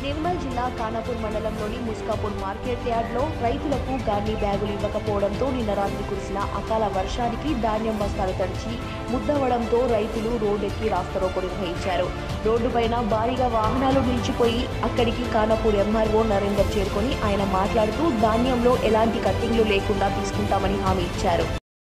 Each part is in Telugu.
నిర్మల్ జిల్లా ఖానాపూర్ మండలంలోని ముస్కాపూర్ మార్కెట్ యార్డ్లో రైతులకు గార్నీ బ్యాగులు ఇవ్వకపోవడంతో నిన్న రాత్రి కురిసిన అకాల వర్షానికి ధాన్యం బస్తాలు తడిచి ముద్దవడంతో రైతులు రోడ్డెక్కి రాస్తారోకో నిర్వహించారు రోడ్డుపైన భారీగా వాహనాలు నిలిచిపోయి అక్కడికి ఖానాపూర్ ఎంఆర్ఓ నరేందర్ చేరుకొని ఆయన మాట్లాడుతూ ధాన్యంలో ఎలాంటి కట్టింగ్లు లేకుండా తీసుకుంటామని హామీ ఇచ్చారు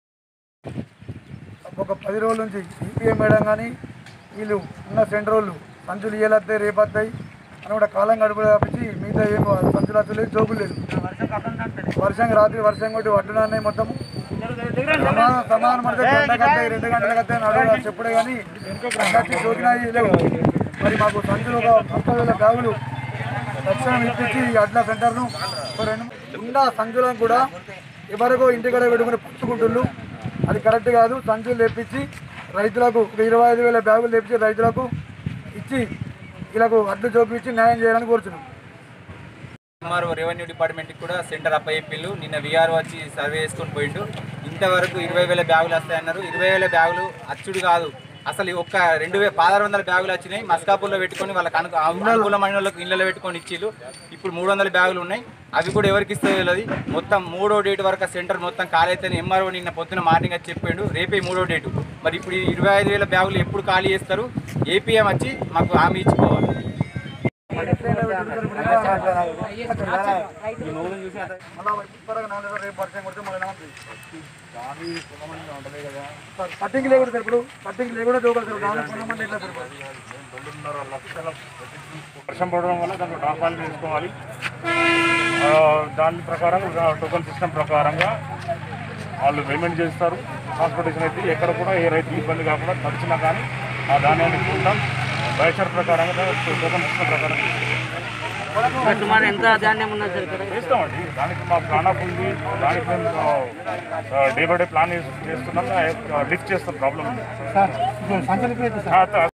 ఒక పది రోజుల నుంచి ఈపీఎం మేడం కానీ వీళ్ళు ఉన్న సెంటర్ వాళ్ళు సంచులు ఇయ్యలత్తాయి రేపత్తాయి అని కూడా కాలం గడుపు తప్పించి మిగతా ఏం సంచులు అసలు లేదు జోకులు లేదు వర్షం రాత్రి వర్షం కొట్టి వడ్డున్నాయి మొత్తం సమానం సమానం పడితే గంటకు వస్తాయి రెండు గంటలకు వస్తాయి అని అడుగు చెప్పుడే కానీ వచ్చి జోకినాయి లేవు మరి మాకు సంచులు ఒక ముప్పై వేల బ్యాగులు తక్షణం ఇప్పించి ఈ అడ్ల సెంటర్ను ఒక రెండు ఉన్న సంచులను కూడా ఎవరికో ఇంటికాడ పెట్టుకుని పుచ్చుకుంటుళ్ళు అది కరెక్ట్ కాదు సంచులు తెప్పించి రైతులకు ఒక ఇరవై ఐదు వేల బ్యాగులు తెప్పించి రైతులకు ఇచ్చి వీళ్ళకు అడ్లు చూపించి న్యాయం చేయాలని కోరుతున్నాం ఎంఆర్ఓ రెవెన్యూ డిపార్ట్మెంట్కి కూడా సెంటర్ అప్పయ్యిల్లు నిన్న విఆర్ వచ్చి సర్వే చేసుకొని పోయిండు ఇంతవరకు ఇరవై వేల బ్యాగులు వస్తాయన్నారు ఇరవై వేల బ్యాగులు అచ్చుడు కాదు అసలు ఈ ఒక్క రెండు వేల పదహారు వందల బ్యాగులు వచ్చినాయి మస్కాపూర్లో పెట్టుకొని వాళ్ళకి అను అనుకూలమైన వాళ్ళకి ఇళ్ళలో పెట్టుకొని ఇచ్చిళ్ళు ఇప్పుడు మూడు వందల బ్యాగులు ఉన్నాయి అవి కూడా ఎవరికి ఇస్తే తెలియదు మొత్తం మూడో డేట్ వరకు ఆ సెంటర్ మొత్తం ఖాళీ అయితే ఎంఆర్ఓ నిన్న పొద్దున మార్నింగ్ వచ్చి చెప్పిండు రేపే మూడో డేటు మరి ఇప్పుడు ఈ ఇరవై ఐదు వేల బ్యాగులు ఎప్పుడు ఖాళీ చేస్తారు ఏపీఎం వచ్చి మాకు హామీ ఇచ్చిపోవాలి కట్టింగ్ లేకుండా సార్ ఇప్పుడు కట్టింగ్ లేకుండా చూడాలి సార్ దాని కొనమంటే ఎట్లా సార్ రెండున్నర లక్షల వర్షం పడడం వల్ల దాంట్లో డాక్పాలు తీసుకోవాలి ఆ, దాని ప్రకారం టోకన్ సిస్టమ్ ప్రకారంగా వాళ్ళు పేమెంట్ చేస్తారు ట్రాన్స్పోర్టేషన్ అయితే ఎక్కడ కూడా ఏ రైతు ఇబ్బంది కాకుండా తడిచినా కానీ ఆ ధాన్యాన్ని కొంటాం బయచర్ ప్రకారంగా టోకన్ సిస్టమ్ ప్రకారం సుమారు ఎంత ధాన్యం ఉన్నది సార్ ఇక్కడ చేస్తామండి దానికి మా ప్లాన్ ఉంది దానికి మేము డే బై డే ప్లాన్ చేస్తున్నాం లిఫ్ట్ చేస్తాం ప్రాబ్లం ఉంది